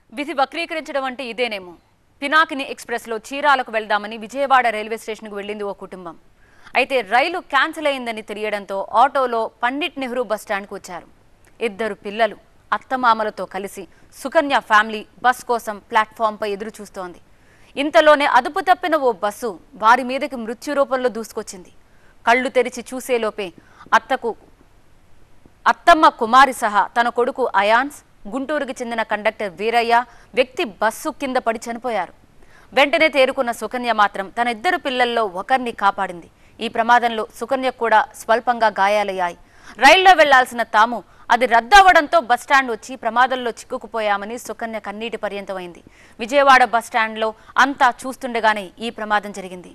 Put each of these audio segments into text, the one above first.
విధి వక్రీకరించడం అంటే ఇదేనేమో పినాకిని ఎక్స్ప్రెస్లో చీరాలకు వెళ్దామని విజయవాడ రైల్వే స్టేషన్కు వెళ్ళింది ఓ కుటుంబం అయితే రైలు క్యాన్సిల్ అయిందని తెలియడంతో ఆటోలో పండిట్ నెహ్రూ బస్టాండ్కు వచ్చారు ఇద్దరు పిల్లలు అత్తమామలతో కలిసి సుకన్య ఫ్యామిలీ బస్ కోసం ప్లాట్ఫామ్పై ఎదురు చూస్తోంది ఇంతలోనే అదుపు తప్పిన ఓ బస్సు వారి మీదకి మృత్యు రూపంలో దూసుకొచ్చింది కళ్ళు తెరిచి చూసేలోపే అత్తకు అత్తమ్మ కుమారి సహా తన కొడుకు అయాన్స్ గుంటూరుకి చెందిన కండక్టర్ వీరయ్య వ్యక్తి బస్సు కింద పడి చనిపోయారు వెంటనే తేరుకున్న సుకన్య మాత్రం తన ఇద్దరు పిల్లల్లో ఒకరిని కాపాడింది ఈ ప్రమాదంలో సుకన్యకు కూడా స్వల్పంగా గాయాలయ్యాయి రైల్లో వెళ్లాల్సిన తాము అది రద్దవడంతో బస్టాండ్ వచ్చి ప్రమాదంలో చిక్కుకుపోయామని సుకన్య కన్నీటి పర్యంతమైంది విజయవాడ బస్టాండ్లో అంతా చూస్తుండగానే ఈ ప్రమాదం జరిగింది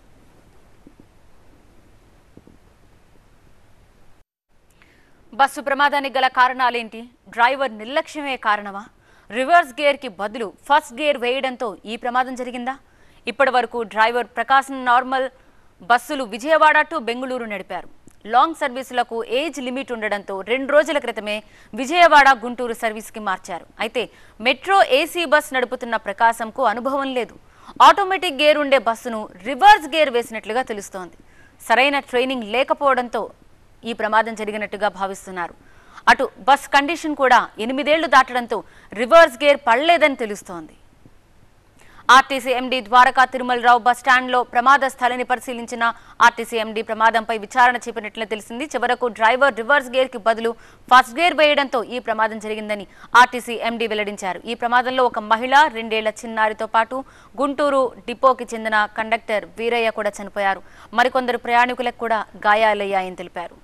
బస్సు ప్రమాదానికి గల కారణాలేంటి డ్రైవర్ నిర్లక్ష్యమే కారణమా రివర్స్ గేర్కి బదులు ఫస్ట్ గేర్ వేయడంతో ఈ ప్రమాదం జరిగిందా ఇప్పటి వరకు డ్రైవర్ ప్రకాశం నార్మల్ బస్సులు విజయవాడ టు బెంగళూరు నడిపారు లాంగ్ సర్వీసులకు ఏజ్ లిమిట్ ఉండడంతో రెండు రోజుల క్రితమే విజయవాడ గుంటూరు సర్వీస్కి మార్చారు అయితే మెట్రో ఏసీ బస్ నడుపుతున్న ప్రకాశంకు అనుభవం లేదు ఆటోమేటిక్ గేర్ ఉండే బస్సును రివర్స్ గేర్ వేసినట్లుగా తెలుస్తోంది సరైన ట్రైనింగ్ లేకపోవడంతో ఈ ప్రమాదం జరిగినట్టుగా భావిస్తున్నారు అటు బస్ కండిషన్ కూడా ఎనిమిదేళ్లు దాటడంతో రివర్స్ గేర్ పడలేదని తెలుస్తోంది RTC MD Dwaraka Tirumalarao bus స్టాండ్లో ప్రమాద స్థలిని పరిశీలించిన ఆర్టీసీ ఎండీ ప్రమాదంపై విచారణ చేపట్టినట్లు తెలిసింది చివరకు డ్రైవర్ రివర్స్ గేర్ కి బదులు ఫస్ట్ గేర్ వేయడంతో ఈ ప్రమాదం జరిగిందని ఆర్టీసీ ఎండీ వెల్లడించారు ఈ ప్రమాదంలో ఒక మహిళ రెండేళ్ల చిన్నారితో పాటు గుంటూరు డిపోకి చెందిన కండక్టర్ వీరయ్య కూడా చనిపోయారు మరికొందరు ప్రయాణికులకు కూడా గాయాలయ్యాయని తెలిపారు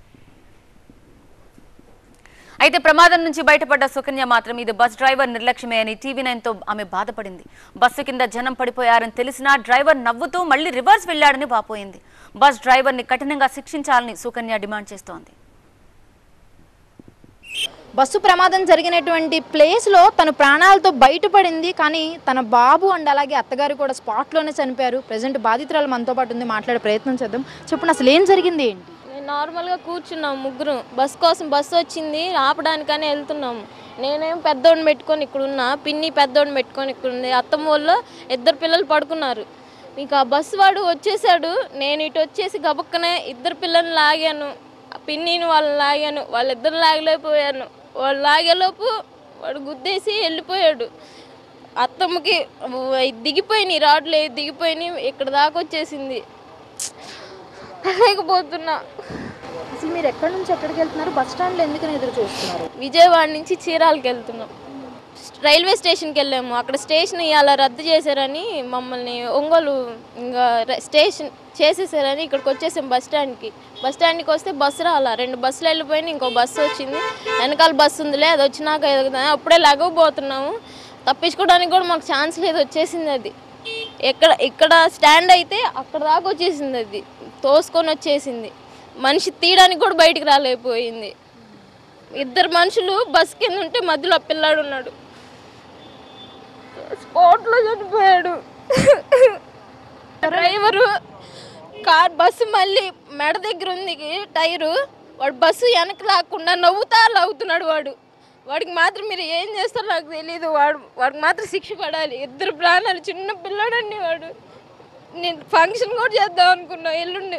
అయితే ప్రమాదం నుంచి బయటపడ్డ సుకన్య మాత్రం ఇది బస్ డ్రైవర్ నిర్లక్ష్యమే అని టీవీ నైన్తో ఆమె బాధపడింది బస్సు కింద జనం పడిపోయారని తెలిసినా డ్రైవర్ నవ్వుతూ మళ్లీ రివర్స్ వెళ్లాడని వాపోయింది బస్ డ్రైవర్ని కఠినంగా శిక్షించాలని సుకన్య డిమాండ్ చేస్తోంది బస్సు ప్రమాదం జరిగినటువంటి ప్లేస్లో తను ప్రాణాలతో బయటపడింది కానీ తన బాబు అండ్ అలాగే అత్తగారు కూడా స్పాట్లోనే చనిపోయారు ప్రజెంట్ బాధితురాలు మనతో పాటు ఉంది మాట్లాడే ప్రయత్నం చేద్దాం చెప్పండి అసలు ఏం జరిగింది ఏంటి నేను నార్మల్గా కూర్చున్నాం ముగ్గురు బస్ కోసం బస్సు వచ్చింది ఆపడానికని వెళ్తున్నాము నేనేం పెద్దోడిని పెట్టుకొని ఇక్కడ ఉన్నా పిన్ని పెద్దోడిని పెట్టుకొని ఇక్కడ ఉంది అత్తమ్మ వాళ్ళు ఇద్దరు పిల్లలు పడుకున్నారు ఇంకా ఆ బస్సు వాడు వచ్చేసాడు నేను ఇటు వచ్చేసి గబక్కనే ఇద్దరు పిల్లల్ని లాగాను ఆ పిన్నిని వాళ్ళని లాగాను వాళ్ళిద్దరు లాగలేకపోయాను వాళ్ళు లాగేలోపు వాడు గుద్దేసి వెళ్ళిపోయాడు అత్తమ్మకి దిగిపోయినాయి రాడ్లు దిగిపోయినాయి ఇక్కడ దాకా వచ్చేసింది లేకపోతున్నా అసలు మీరు ఎక్కడి నుంచి ఎక్కడికి వెళ్తున్నారు బస్ స్టాండ్లో ఎందుకని ఎదురు చూస్తున్నారు విజయవాడ నుంచి చీరాలకి వెళ్తున్నాం రైల్వే స్టేషన్కి వెళ్ళాము అక్కడ స్టేషన్ ఇవాళ రద్దు చేశారని మమ్మల్ని ఒంగోలు ఇంకా ర- స్టేషన్ చేసేసారని ఇక్కడికి వచ్చేసాం బస్ స్టాండ్కి బస్ స్టాండ్కి వస్తే బస్సు రాలా రెండు బస్సులు వెళ్ళిపోయినాయి ఇంకో బస్సు వచ్చింది వెనకాల బస్సు ఉందిలే అది వచ్చినాక ఎదుగుదాం అప్పుడే లగవబోతున్నాము తప్పించుకోవడానికి కూడా మాకు ఛాన్స్ లేదు వచ్చేసింది అది ఎక్కడ ఇక్కడ స్టాండ్ అయితే అక్కడ దాకా వచ్చేసింది అది తోసుకొని వచ్చేసింది మనిషి తీయడానికి కూడా బయటికి రాలేకపోయింది ఇద్దరు మనుషులు బస్ కింద ఉంటే మధ్యలో ఆ పిల్లాడు ఉన్నాడు స్పాట్లో చనిపోయాడు డ్రైవరు కార్ బస్సు మళ్ళీ మెడ దగ్గర ఉంది టైరు వాడు బస్సు వెనక్కి లాక్కుండా నవ్వుతా లాగుతున్నాడు వాడు వాడికి మాత్రం మీరు ఏం చేస్తారో నాకు తెలియదు వాడు వాడికి మాత్రం శిక్ష పడాలి ఇద్దరు ప్రాణాలు చిన్న పిల్లాడండి వాడు నేను ఫంక్షన్ కూడా చేద్దాం అనుకున్నా ఎల్లుండి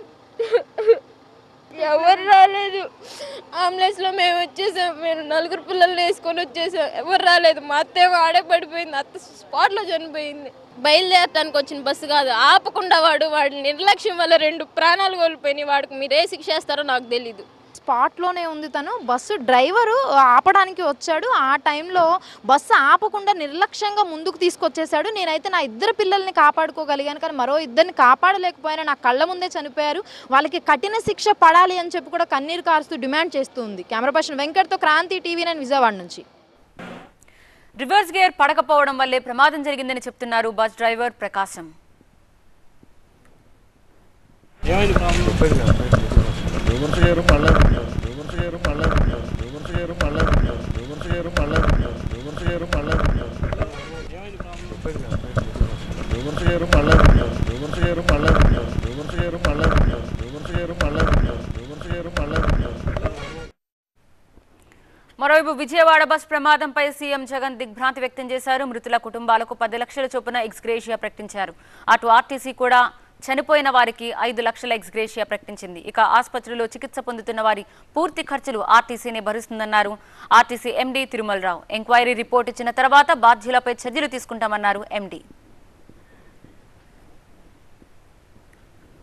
ఎవరు రాలేదు అంబులెన్స్లో మేము వచ్చేసాం మేము నలుగురు పిల్లల్ని వేసుకొని వచ్చేసాం ఎవరు రాలేదు మా అత్తేమో ఆడే పడిపోయింది అత్త స్పాట్లో చనిపోయింది బయలుదేరటానికి వచ్చిన బస్సు కాదు ఆపకుండా వాడు వాడి నిర్లక్ష్యం వల్ల రెండు ప్రాణాలు కోల్పోయినాయి వాడికి మీరు ఏ శిక్ష చేస్తారో నాకు తెలీదు స్పాట్లోనే ఉంది తను బస్సు డ్రైవరు ఆపడానికి వచ్చాడు ఆ టైంలో బస్సు ఆపకుండా నిర్లక్ష్యంగా ముందుకు తీసుకొచ్చేసాడు నేనైతే నా ఇద్దరు పిల్లల్ని కాపాడుకోగలిగాను కానీ మరో ఇద్దరిని కాపాడలేకపోయినా నా కళ్ళ ముందే చనిపోయారు వాళ్ళకి కఠిన శిక్ష పడాలి అని చెప్పి కూడా కన్నీరు కారుస్తూ డిమాండ్ చేస్తుంది కెమెరా పర్సన్ వెంకట్తో క్రాంతి టీవీ నేను విజయవాడ నుంచి రివర్స్ గేర్ పడకపోవడం వల్లే ప్రమాదం జరిగిందని చెప్తున్నారు బస్ డ్రైవర్ ప్రకాశం ఏమైంది ప్రాబ్లం విమర్శ చేయరు మళ్ళీ విమర్శ చేయరు మళ్ళీ విమర్శ చేయరు మళ్ళీ విమర్శ చేయరు మళ్ళీ విమర్శ చేయరు మళ్ళీ ఏమైంది ప్రాబ్లం విమర్శ చేయరు మళ్ళీ విమర్శ చేయరు మళ్ళీ విమర్శ చేయరు మళ్ళీ విమర్శ చేయరు మళ్ళీ విమర్శ చేయరు మళ్ళీ మరో మరోవైపు విజయవాడ బస్ ప్రమాదంపై సీఎం జగన్ దిగ్భ్రాంతి వ్యక్తం చేశారు మృతుల కుటుంబాలకు పది లక్షల చొప్పున ఎక్స్గ్రేషియా ప్రకటించారు అటు ఆర్టీసీ కూడా చనిపోయిన వారికి ఐదు లక్షల ఎక్స్గ్రేషియా ప్రకటించింది ఇక ఆసుపత్రిలో చికిత్స పొందుతున్న వారి పూర్తి ఖర్చులు ఆర్టీసీనే భరిస్తుందన్నారు RTC MD Tirumalarao enquiry report ఇచ్చిన తర్వాత బాధ్యులపై చర్యలు తీసుకుంటామన్నారు ఎండీ